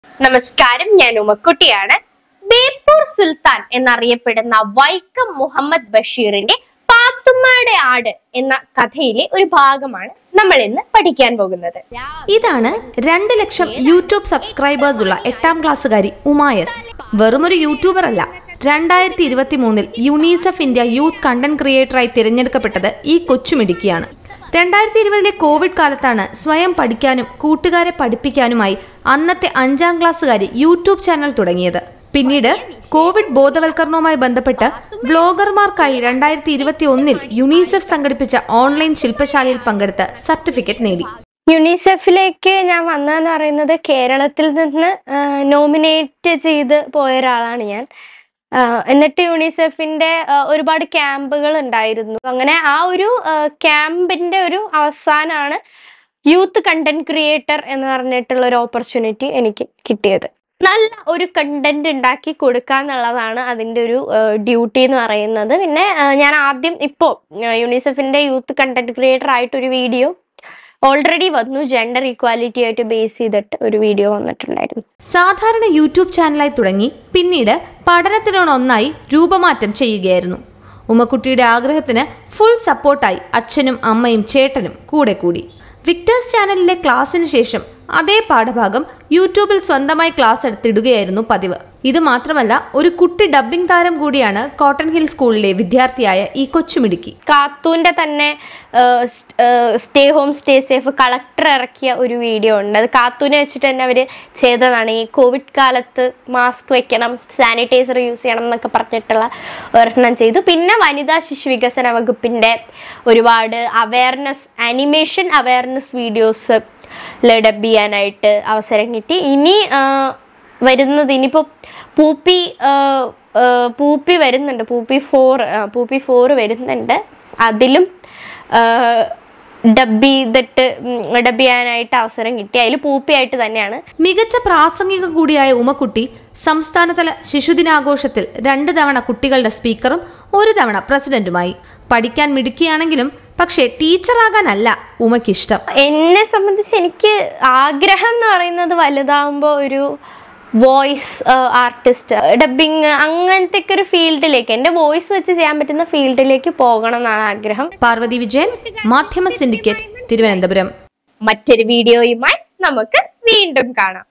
നമസ്കാരം ഞാൻ ഉമക്കുട്ടിയാണ് ബേപ്പൂർ സുൽത്താൻ എന്നറിയപ്പെടുന്ന വൈക്കം മുഹമ്മദ് ബഷീറിന്റെ പാത്തുമ്മയുടെ ആട് എന്ന കഥയിലെ ഒരു ഭാഗമാണ് നമ്മൾ ഇന്ന് പഠിക്കാൻ പോകുന്നത് ഇതാണ് രണ്ട് ലക്ഷം യൂട്യൂബ് സബ്സ്ക്രൈബേഴ്സ് ഉള്ള എട്ടാം ക്ലാസ്സുകാരി ഉമായസ് വെറുമൊരു യൂട്യൂബർ അല്ല രണ്ടായിരത്തി ഇരുപത്തി മൂന്നിൽ യുണീസെഫ് ഇന്ത്യ യൂത്ത് കണ്ടന്റ് ക്രിയേറ്ററായി തിരഞ്ഞെടുക്കപ്പെട്ടത് ഈ കൊച്ചുമിടുക്കിയാണ് രണ്ടായിരത്തി ഇരുപതിലെ കോവിഡ് കാലത്താണ് സ്വയം പഠിക്കാനും കൂട്ടുകാരെ പഠിപ്പിക്കാനുമായി അന്നത്തെ അഞ്ചാം ക്ലാസ്സുകാരി യൂട്യൂബ് ചാനൽ തുടങ്ങിയത് പിന്നീട് കോവിഡ് ബോധവൽക്കരണവുമായി ബന്ധപ്പെട്ട് ബ്ലോഗർമാർക്കായി രണ്ടായിരത്തി ഇരുപത്തി ഒന്നിൽ യുണീസെഫ് സംഘടിപ്പിച്ച ഓൺലൈൻ ശില്പശാലയിൽ പങ്കെടുത്ത് സർട്ടിഫിക്കറ്റ് നേടി യുണിസെഫിലേക്ക് ഞാൻ വന്നതെന്ന് പറയുന്നത് കേരളത്തിൽ നിന്ന് നോമിനേറ്റ് ചെയ്ത് പോയ ഒരാളാണ് ഞാൻ ആ, എന്നിട്ട് യുണിസെഫിന്റെ ആ, ഒരുപാട് ക്യാമ്പുകൾ ഉണ്ടായിരുന്നു അങ്ങനെ ആ ഒരു ക്യാമ്പിന്റെ ഒരു അവസാനമാണ് യൂത്ത് കണ്ടന്റ് ക്രിയേറ്റർ എന്ന് പറഞ്ഞിട്ടുള്ള ഒരു ഓപ്പർച്യൂണിറ്റി എനിക്ക് കിട്ടിയത് നല്ല ഒരു കണ്ടന്റ് ഉണ്ടാക്കി കൊടുക്കുക എന്നുള്ളതാണ് അതിൻ്റെ ഒരു ഡ്യൂട്ടി എന്ന് പറയുന്നത് പിന്നെ ആ, ഞാൻ ആദ്യം ഇപ്പോൾ യുണിസെഫിന്റെ യൂത്ത് കണ്ടന്റ് ക്രിയേറ്റർ ആയിട്ടൊരു വീഡിയോ ഓൾറെഡി വന്നു ജെൻഡർ ഈക്വാലിറ്റി ആയിട്ട് ബേസ് ചെയ്തിട്ട് ഒരു വീഡിയോ വന്നിട്ടുണ്ടായിരുന്നു സാധാരണ യൂട്യൂബ് ചാനലായി തുടങ്ങി പിന്നീട് പഠനത്തിനോടൊന്നായി രൂപമാറ്റം ചെയ്യുകയായിരുന്നു ഉമ്മക്കുട്ടിയുടെ ആഗ്രഹത്തിന് ഫുൾ സപ്പോർട്ടായി അച്ഛനും അമ്മയും ചേട്ടനും കൂടെ കൂടി വിക്ടേഴ്സ് ചാനലിലെ ക്ലാസ്സിന് ശേഷം അതേ പാഠഭാഗം യൂട്യൂബിൽ സ്വന്തമായി ക്ലാസ് എടുത്തിടുകയായിരുന്നു പതിവ് ഇത് മാത്രമല്ല ഒരു കുട്ടി ഡബ്ബിംഗ് താരം കൂടിയാണ് കോട്ടൺ ഹിൽ സ്കൂളിലെ വിദ്യാർത്ഥിയായ ഈ കൊച്ചുമിടുക്കി കാത്തൂന്റെ തന്നെ stay home stay safe collector ഇറക്കിയ ഒരു വീഡിയോ ഉണ്ട് അത് കാത്തൂനെ വെച്ചിട്ട് തന്നെ അവർ ചെയ്തതാണ് ഈ കോവിഡ് കാലത്ത് മാസ്ക് വെക്കണം സാനിറ്റൈസർ യൂസ് ചെയ്യണം എന്നൊക്കെ പറഞ്ഞിട്ടുള്ള ഒരെണ്ണം ചെയ്തു പിന്നെ വനിതാ ശിശു വികസന വകുപ്പിന്റെ ഒരുപാട് awareness animation awareness videos dub ചെയ്യാനായിട്ട് അവസരം കിട്ടി ഇനി ആ, വരുന്നത് ഇനിയിപ്പോൾ പൂപ്പി ആ, ആ, പൂപ്പി വരുന്നുണ്ട് പൂപ്പി ഫോർ പൂപ്പി ഫോർ വരുന്നുണ്ട് അതിലും ഡബ് ചെയ്തിട്ട് ഡബ് ചെയ്യാനായിട്ട് അവസരം കിട്ടി അതിൽ പൂപ്പിയായിട്ട് തന്നെയാണ് മികച്ച പ്രാസംഗിക കൂടിയായ ഉമക്കുട്ടി സംസ്ഥാനതല ശിശുദിനാഘോഷത്തിൽ രണ്ട് തവണ കുട്ടികളുടെ സ്പീക്കറും ഒരു തവണ പ്രസിഡന്റുമായി പഠിക്കാൻ മിടുക്കിയാണെങ്കിലും പക്ഷേ ടീച്ചറാകാനല്ല ഉമയ്ക്കിഷ്ടം എന്നെ സംബന്ധിച്ച് എനിക്ക് ആഗ്രഹം എന്ന് പറയുന്നത് വലുതാവുമ്പോൾ ഒരു വോയിസ് ആർട്ടിസ്റ്റ് ഡബിങ് അങ്ങനത്തെ ഒക്കെ ഒരു ഫീൽഡിലേക്ക് എൻ്റെ വോയിസ് വെച്ച് ചെയ്യാൻ പറ്റുന്ന ഫീൽഡിലേക്ക് പോകണം എന്നാണ് ആഗ്രഹം പാർവതി വിജയൻ മാധ്യമ സിൻഡിക്കേറ്റ് തിരുവനന്തപുരം മറ്റൊരു വീഡിയോയുമായി നമുക്ക് വീണ്ടും കാണാം